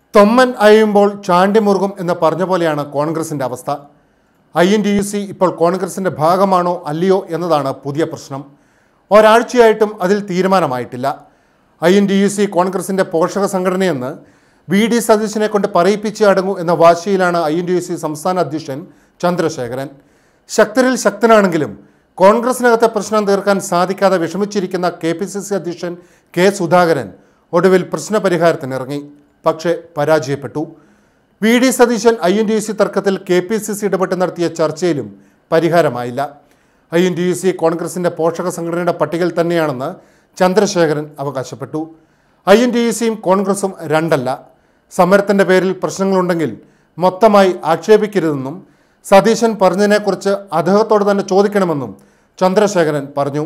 തൊമ്മൻ അയയുമ്പോൾ ചാണ്ടി മുറുകും എന്ന് പറഞ്ഞ പോലെയാണ് കോൺഗ്രസിൻ്റെ അവസ്ഥ I N D U C ഇപ്പോൾ കോൺഗ്രസിൻ്റെ ഭാഗമാണോ അല്ലയോ എന്നതാണ് പുതിയ പ്രശ്നം ഒരാഴ്ചയായിട്ടും അതിൽ തീരുമാനമായിട്ടില്ല I N D U C കോൺഗ്രസിൻ്റെ പോഷക സംഘടനയെന്ന് വി ഡി സതീശനെ കൊണ്ട് പറയിപ്പിച്ച് അടങ്ങൂ എന്ന വാശിയിലാണ് I N D U C സംസ്ഥാന അധ്യക്ഷൻ ചന്ദ്രശേഖരൻ ശക്തരിൽ ശക്തനാണെങ്കിലും കോൺഗ്രസിനകത്തെ പ്രശ്നം തീർക്കാൻ സാധിക്കാതെ വിഷമിച്ചിരിക്കുന്ന കെ പി സി സി അധ്യക്ഷൻ കെ സുധാകരൻ ഒടുവിൽ പ്രശ്നപരിഹാരത്തിനിറങ്ങി പക്ഷേ പരാജയപ്പെട്ടു V D Satheesan I N D U C തർക്കത്തിൽ കെ പി സി സി ഇടപെട്ട് നടത്തിയ ചർച്ചയിലും പരിഹാരമായില്ല I N D U C കോൺഗ്രസിൻ്റെ പോഷക സംഘടനയുടെ പട്ടികയിൽ തന്നെയാണെന്ന് ചന്ദ്രശേഖരൻ അവകാശപ്പെട്ടു ഐ എൻ ഡി യു സിയും കോൺഗ്രസും രണ്ടല്ല സമരത്തിൻ്റെ പേരിൽ പ്രശ്നങ്ങളുണ്ടെങ്കിൽ മൊത്തമായി ആക്ഷേപിക്കരുതെന്നും സതീശൻ പറഞ്ഞതിനെക്കുറിച്ച് അദ്ദേഹത്തോട് തന്നെ ചോദിക്കണമെന്നും ചന്ദ്രശേഖരൻ പറഞ്ഞു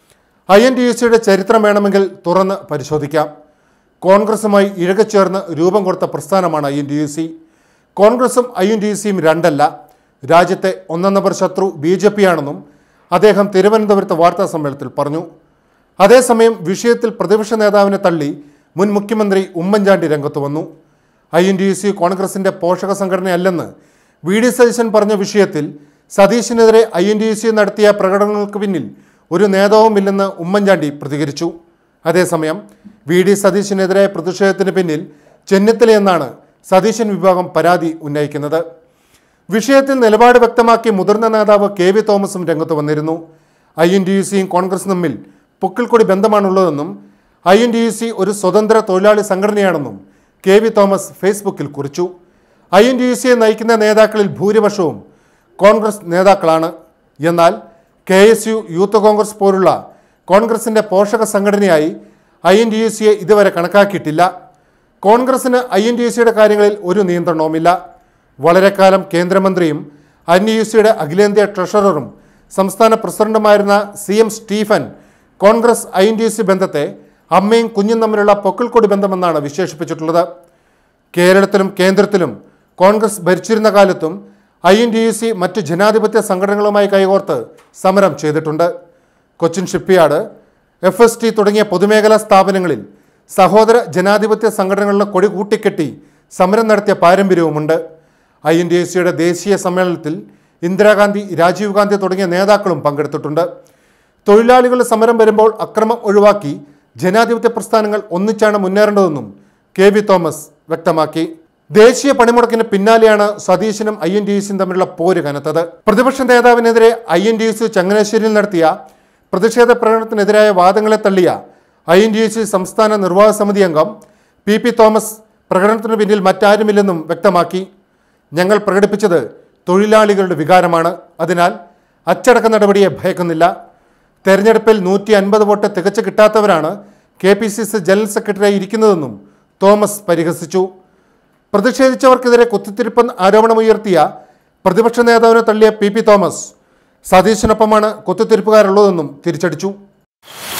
ഐ എൻ ഡി യു സിയുടെ ചരിത്രം വേണമെങ്കിൽ തുറന്ന് പരിശോധിക്കാം കോൺഗ്രസുമായി ഇഴകച്ചേർന്ന് രൂപം കൊടുത്ത പ്രസ്ഥാനമാണ് I N D U C കോൺഗ്രസും ഐ എൻ ഡി യു സിയും രണ്ടല്ല രാജ്യത്തെ ഒന്നാം നമ്പർ ശത്രു ബി ജെ പി ആണെന്നും അദ്ദേഹം തിരുവനന്തപുരത്ത് വാർത്താ സമ്മേളനത്തിൽ പറഞ്ഞു അതേസമയം വിഷയത്തിൽ പ്രതിപക്ഷ നേതാവിനെ തള്ളി മുൻ മുഖ്യമന്ത്രി ഉമ്മൻചാണ്ടി രംഗത്ത് വന്നു I N D U C കോൺഗ്രസിൻ്റെ പോഷക സംഘടനയല്ലെന്ന് വി ഡി സതീശൻ പറഞ്ഞ വിഷയത്തിൽ സതീശിനെതിരെ I N D U C നടത്തിയ പ്രകടനങ്ങൾക്ക് പിന്നിൽ ഒരു നേതാവുമില്ലെന്ന് ഉമ്മൻചാണ്ടി പ്രതികരിച്ചു അതേസമയം വി ഡി സതീശിനെതിരായ പ്രതിഷേധത്തിന് പിന്നിൽ ചെന്നിത്തലയെന്നാണ് സതീശൻ വിഭാഗം പരാതി ഉന്നയിക്കുന്നത് വിഷയത്തിൽ നിലപാട് വ്യക്തമാക്കി മുതിർന്ന നേതാവ് കെ വി തോമസും രംഗത്ത് വന്നിരുന്നു ഐ എൻ ഡി യു സിയും കോൺഗ്രസും തമ്മിൽ പൊക്കിൾക്കൊടി ബന്ധമാണുള്ളതെന്നും I N D U C ഒരു സ്വതന്ത്ര തൊഴിലാളി സംഘടനയാണെന്നും കെ വി തോമസ് ഫേസ്ബുക്കിൽ കുറിച്ചു ഐ എൻ ഡി യു സിയെ നയിക്കുന്ന നേതാക്കളിൽ ഭൂരിപക്ഷവും കോൺഗ്രസ് നേതാക്കളാണ് എന്നാൽ K S U youth Congress പോലുള്ള കോൺഗ്രസിൻ്റെ പോഷക സംഘടനയായി ഐ എൻ ഡി യു സിയെ ഇതുവരെ കണക്കാക്കിയിട്ടില്ല കോൺഗ്രസിന് ഐ എൻ ഡി യു സിയുടെ കാര്യങ്ങളിൽ ഒരു നിയന്ത്രണവുമില്ല വളരെ കാലം കേന്ദ്രമന്ത്രിയും ഐ എൻ യു സിയുടെ അഖിലേന്ത്യാ ട്രഷററും സംസ്ഥാന പ്രസിഡന്റുമായിരുന്ന C M Stephen Congress I N D U C ബന്ധത്തെ അമ്മയും കുഞ്ഞും തമ്മിലുള്ള പൊക്കിൾക്കൊടി ബന്ധമെന്നാണ് വിശേഷിപ്പിച്ചിട്ടുള്ളത് കേരളത്തിലും കേന്ദ്രത്തിലും കോൺഗ്രസ് ഭരിച്ചിരുന്ന കാലത്തും I N D U C മറ്റ് ജനാധിപത്യ സംഘടനകളുമായി കൈകോർത്ത് സമരം ചെയ്തിട്ടുണ്ട് Cochin shipyard F S T തുടങ്ങിയ പൊതുമേഖലാ സ്ഥാപനങ്ങളിൽ സഹോദര ജനാധിപത്യ സംഘടനകളുടെ കൊടി കൂട്ടിക്കെട്ടി സമരം നടത്തിയ പാരമ്പര്യവുമുണ്ട് ഐ എൻ ഡി എസ് സിയുടെ ദേശീയ സമ്മേളനത്തിൽ ഇന്ദിരാഗാന്ധി രാജീവ് ഗാന്ധി തുടങ്ങിയ നേതാക്കളും പങ്കെടുത്തിട്ടുണ്ട് തൊഴിലാളികളുടെ സമരം വരുമ്പോൾ അക്രമം ഒഴിവാക്കി ജനാധിപത്യ പ്രസ്ഥാനങ്ങൾ ഒന്നിച്ചാണ് മുന്നേറേണ്ടതെന്നും കെ വി തോമസ് വ്യക്തമാക്കി ദേശീയ പണിമുടക്കിന് പിന്നാലെയാണ് സതീശനും ഐ എൻ ഡി യു സിയും തമ്മിലുള്ള പോര് കനത്തത് പ്രതിപക്ഷ നേതാവിനെതിരെ I N D U C ചങ്ങനാശ്ശേരിയിൽ നടത്തിയ പ്രതിഷേധ പ്രകടനത്തിനെതിരായ വാദങ്ങളെ തള്ളിയ I N D U C സംസ്ഥാന നിർവാഹക സമിതി അംഗം പി പി തോമസ് പ്രകടനത്തിന് പിന്നിൽ മറ്റാരുമില്ലെന്നും വ്യക്തമാക്കി ഞങ്ങൾ പ്രകടിപ്പിച്ചത് തൊഴിലാളികളുടെ വികാരമാണ് അതിനാൽ അച്ചടക്ക നടപടിയെ ഭയക്കുന്നില്ല തെരഞ്ഞെടുപ്പിൽ നൂറ്റി അൻപത് വോട്ട് തികച്ചു കിട്ടാത്തവരാണ് K P C C general സെക്രട്ടറിയായി ഇരിക്കുന്നതെന്നും തോമസ് പരിഹസിച്ചു പ്രതിഷേധിച്ചവർക്കെതിരെ കുത്തിത്തിരിപ്പ് ആരോപണമുയർത്തിയ പ്രതിപക്ഷ നേതാവിനെ തള്ളിയ പി പി തോമസ് സതീശനൊപ്പമാണ് കുത്തിത്തിരിപ്പുകാരുള്ളതെന്നും തിരിച്ചടിച്ചു